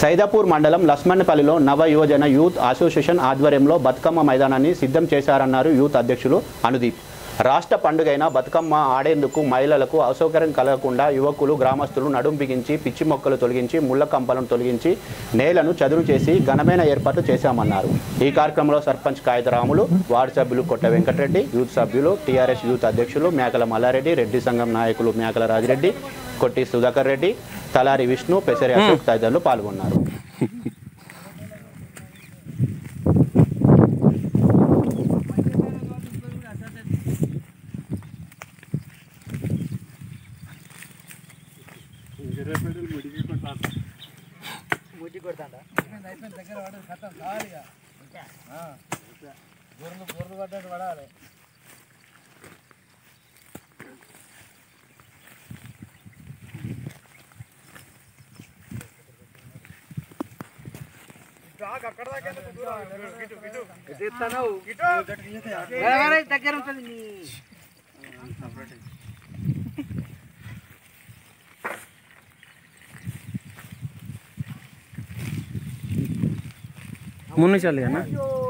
సైదాపూర్ మండలం లస్మన్నపల్లిలో నవ యువజన యూత్ అసోసియేషన్ ఆధ్వర్యంలో బతుకమ్మ మైదానాన్ని సిద్ధం చేశారన్నారు యూత్ అధ్యక్షులు అనుదీప్ రాష్ట్ర పండుగైన బతుకమ్మ ఆడేందుకు మహిళలకు అసౌకర్యం కలగకుండా యువకులు గ్రామస్తులు నడుం బిగించి పిచ్చి మొక్కలు తొలగించి ముళ్ళ కంపలను తొలగించి నేలను చదును చేసి ఘనమైన ఏర్పాట్లు చేశామన్నారు ఈ కార్యక్రమంలో సర్పంచ్ కాగితరాములు వార్డు సభ్యులు కొట్ట వెంకటరెడ్డి యూత్ సభ్యులు టీఆర్ఎస్ యూత్ అధ్యక్షులు మేకల మల్లారెడ్డి రెడ్డి సంఘం నాయకులు మేకల రాజిరెడ్డి కొట్టి సుధాకర్ రెడ్డి తలారి విష్ణు పెసరి అశోక్ తదితరులు పాల్గొన్నారు ముట్టి కొడతాంట అయిపోయింది దగ్గర పడదు కథం కావాలి బుర్రలు బుర్రలు పడ్డట్టు పడాలి దగ్గర ఉంటుంది ముందు చాలి అన్న